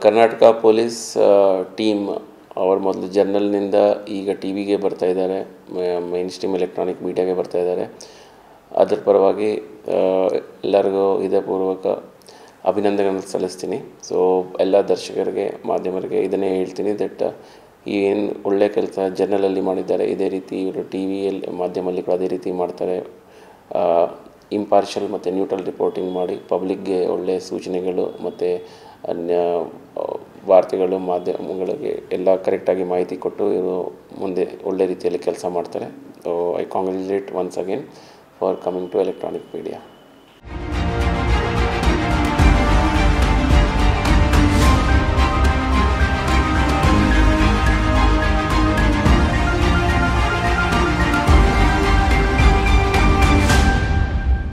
Karnataka police team ಅವರು ಮೊದಲು ಜರ್ನಲ್ನಿಂದ ಈಗ ಟಿ ವಿಗೆ ಬರ್ತಾ ಇದ್ದಾರೆ ಮೈನ್ ಸ್ಟ್ರೀಮ್ ಎಲೆಕ್ಟ್ರಾನಿಕ್ ಮೀಡಿಯಾಗೆ ಬರ್ತಾ ಇದ್ದಾರೆ ಅದ್ರ ಪರವಾಗಿ ಆ, ಎಲ್ಲರಿಗೂ ಇದಪೂರ್ವಕ ಅಭಿನಂದನೆಗಳನ್ನು ಸಲ್ಲಿಸ್ತೀನಿ ಸೊ ಎಲ್ಲ ದರ್ಶಕರಿಗೆ ಮಾಧ್ಯಮರಿಗೆ ಇದನ್ನೇ ಹೇಳ್ತೀನಿ ದಟ್ ಏನು ಒಳ್ಳೆ ಕೆಲಸ ಜರ್ನಲಲ್ಲಿ ಮಾಡಿದ್ದಾರೆ ಇದೇ ರೀತಿ ಇವರು ಟಿ ವಿಯಲ್ಲಿ ಮಾಧ್ಯಮದಲ್ಲಿ ಕೂಡ ಅದೇ ರೀತಿ ಮಾಡ್ತಾರೆ ಇಂಪಾರ್ಷಲ್ ಮತ್ತು ನ್ಯೂಟ್ರಲ್ ರಿಪೋರ್ಟಿಂಗ್ ಮಾಡಿ ಪಬ್ಲಿಕ್ಗೆ ಒಳ್ಳೆಯ ಸೂಚನೆಗಳು ಮತ್ತು ಅನ್ಯ ಆ, ವಾರ್ತೆಗಳು ಮಾಧ್ಯಮಗಳಿಗೆ ಎಲ್ಲ ಕರೆಕ್ಟಾಗಿ ಮಾಹಿತಿ ಕೊಟ್ಟು ಇವರು ಮುಂದೆ ಒಳ್ಳೆ ರೀತಿಯಲ್ಲಿ ಕೆಲಸ ಮಾಡ್ತಾರೆ so I congratulate once again for coming to electronic media